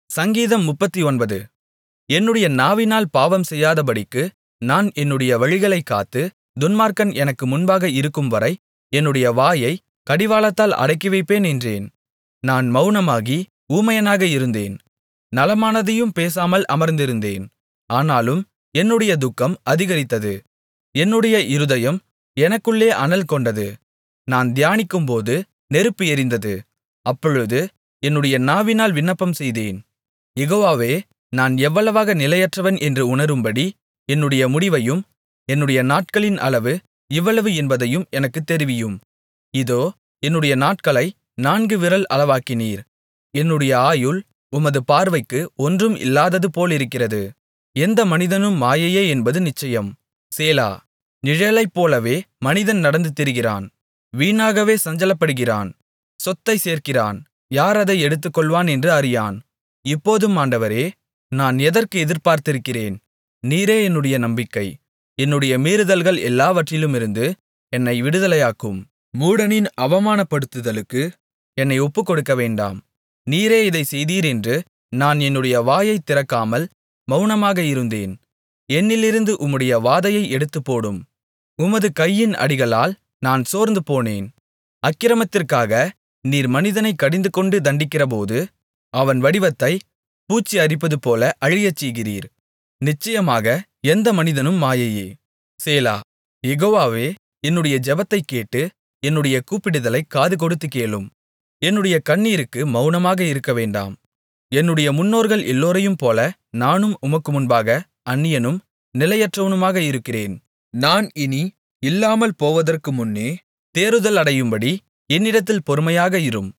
சங்கீதம் முப்பத்தொன்பது என்னுடைய நாவினால் பாவம் செய்யாதபடிக்கு நான் என்னுடைய வழிகளைக் காத்து துன்மார்க்கன் எனக்கு முன்பாக இருக்கும்வரை என்னுடைய வாயைக் கடிவாளத்தால் அடக்கிவைப்பேன் என்றேன் நான் மவுனமாகி ஊமையனாக இருந்தேன் நலமானதையும் பேசாமல் அமர்ந்திருந்தேன் ஆனாலும் என்னுடைய துக்கம் அதிகரித்தது என்னுடைய இருதயம் எனக்குள்ளே அனல் கொண்டது நான் தியானிக்கும்போது நெருப்பு எரிந்தது அப்பொழுது என்னுடைய நாவினால் விண்ணப்பம்செய்தேன் யெகோவாவே நான் எவ்வளவாக நிலையற்றவன் என்று உணரும்படி என்னுடைய முடிவையும் என்னுடைய நாட்களின் அளவு இவ்வளவு என்பதையும் எனக்குத் தெரிவியும் இதோ என்னுடைய நாட்களை நான்கு விரல் அளவாக்கினீர் என்னுடைய ஆயுள் உமது பார்வைக்கு ஒன்றும் இல்லாதது போலிருக்கிறது எந்த மனிதனும் மாயையே என்பது நிச்சயம் சேலா நிழலைப்போலவே மனிதன் நடந்து திரிகிறான் வீணாகவே சஞ்சலப்படுகிறான் சொத்தைச் சேர்க்கிறான் யார் அதை எடுத்துக்கொள்வான் என்று அறியான் இப்போதும் ஆண்டவரே நான் எதற்கு எதிர்பார்த்திருக்கிறேன் நீரே என்னுடைய நம்பிக்கை என்னுடைய மீறுதல்கள் எல்லாவற்றிலுமிருந்து என்னை விடுதலையாக்கும் மூடனின் அவமானப்படுத்துதலுக்கு என்னை ஒப்புக்கொடுக்கவேண்டாம் நீரே இதைச் செய்தீர் என்று நான் என்னுடைய வாயைத் திறக்காமல் மவுனமாக இருந்தேன் என்னிலிருந்து உம்முடைய வாதையை எடுத்துப்போடும் உமது கையின் அடிகளால் நான் சோர்ந்துபோனேன் அக்கிரமத்திற்காக நீர் மனிதனைக் கடிந்துகொண்டு தண்டிக்கிறபோது அவன் வடிவத்தைப் பூச்சி அரிப்பதுபோல அழியச்செய்கிறீர் நிச்சயமாக எந்த மனிதனும் மாயையே சேலா யெகோவாவே என்னுடைய ஜெபத்தைக் கேட்டு என்னுடைய கூப்பிடுதலைக் காதுகொடுத்துக் கேளும் என்னுடைய கண்ணீருக்கு மவுனமாக இருக்கவேண்டாம் என்னுடைய முன்னோர்கள் எல்லோரையும்போல நானும் உமக்கு முன்பாக அந்நியனும் நிலையற்றவனுமாக இருக்கிறேன் நான் இனி இல்லாமல் போவதற்கு முன்னே தேறுதல் அடையும்படி என்னிடத்தில் பொறுமையாக இரும்